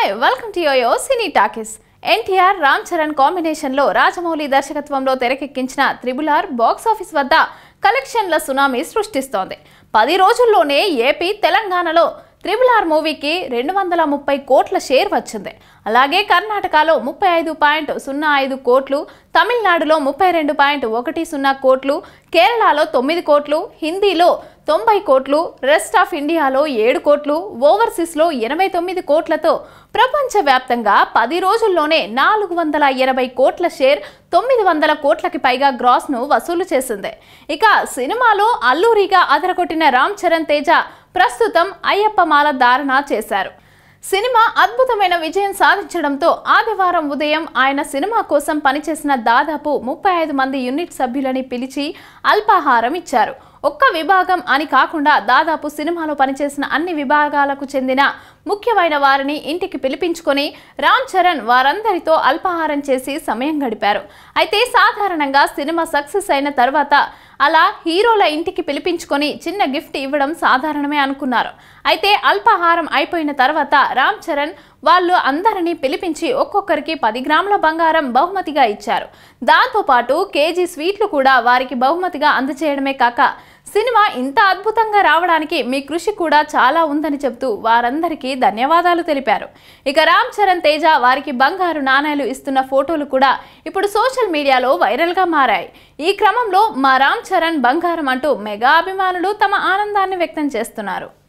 hi welcome to yoyo cine talkies NTR Ram Charan కాంబినేషన్లో రాజమౌళి దర్శకత్వంలో తెరకెక్కించిన త్రిబుల్ ఆర్ బాక్స్ ఆఫీస్ వద్ద కలెక్షన్ల సునామీ సృష్టిస్తోంది పది రోజుల్లోనే ఏపీ తెలంగాణలో త్రిబుల్ ఆర్ మూవీకి రెండు వందల ముప్పై కోట్ల షేర్ వచ్చింది అలాగే కర్ణాటకలో ముప్పై ఐదు పాయింట్ సున్నా ఐదు కోట్లు తమిళనాడులో ముప్పై రెండు పాయింట్ ఒకటి సున్నా కోట్లు కేరళలో తొమ్మిది కోట్లు హిందీలో తొంభై కోట్లు రెస్ట్ ఆఫ్ ఇండియాలో ఏడు కోట్లు ఓవర్సీస్లో ఎనభై తొమ్మిది కోట్లతో ప్రపంచవ్యాప్తంగా పది రోజుల్లోనే నాలుగు వందల ఇరవై కోట్ల షేర్ తొమ్మిది వందల కోట్లకి పైగా గ్రాస్ను వసూలు చేసింది ఇక సినిమాలో అల్లూరిగా అదరగొట్టిన రామ్ చరణ్ తేజ ప్రస్తుతం అయ్యప్ప మాల ధారణ చేశారు సినిమా అద్భుతమైన విజయం సాధించడంతో ఆదివారం ఉదయం ఆయన సినిమా కోసం పనిచేసిన దాదాపు ముప్పై ఐదు మంది యూనిట్ సభ్యులని పిలిచి అల్పాహారం ఇచ్చారు ఒక్క విభాగం అని కాకుండా దాదాపు సినిమాలో పనిచేసిన అన్ని విభాగాలకు చెందిన ముఖ్యమైన వారిని ఇంటికి పిలిపించుకొని రామ్ చరణ్ వారందరితో అల్పాహారం చేసి సమయం గడిపారు అయితే సాధారణంగా సినిమా సక్సెస్ అయిన తర్వాత అలా హీరోల ఇంటికి పిలిపించుకొని చిన్న గిఫ్ట్ ఇవ్వడం సాధారణమే అనుకున్నారు అయితే అల్పాహారం అయిపోయిన తర్వాత రామ్ చరణ్ వాళ్ళు అందరినీ పిలిపించి ఒక్కొక్కరికి పది గ్రాముల బంగారం బహుమతిగా ఇచ్చారు దాంతోపాటు కేజీ స్వీట్లు కూడా వారికి బహుమతిగా అందజేయడమే కాక సినిమా ఇంత అద్భుతంగా రావడానికి మీ కృషి కూడా చాలా ఉందని చెబుతూ వారందరికీ ధన్యవాదాలు తెలిపారు ఇక రామ్ చరణ్ తేజ వారికి బంగారు నాణేలు ఇస్తున్న ఫోటోలు కూడా ఇప్పుడు సోషల్ మీడియాలో వైరల్గా మారాయి ఈ క్రమంలో మా రామ్ చరణ్ బంగారం అంటూ మెగా అభిమానులు తమ ఆనందాన్ని వ్యక్తం చేస్తున్నారు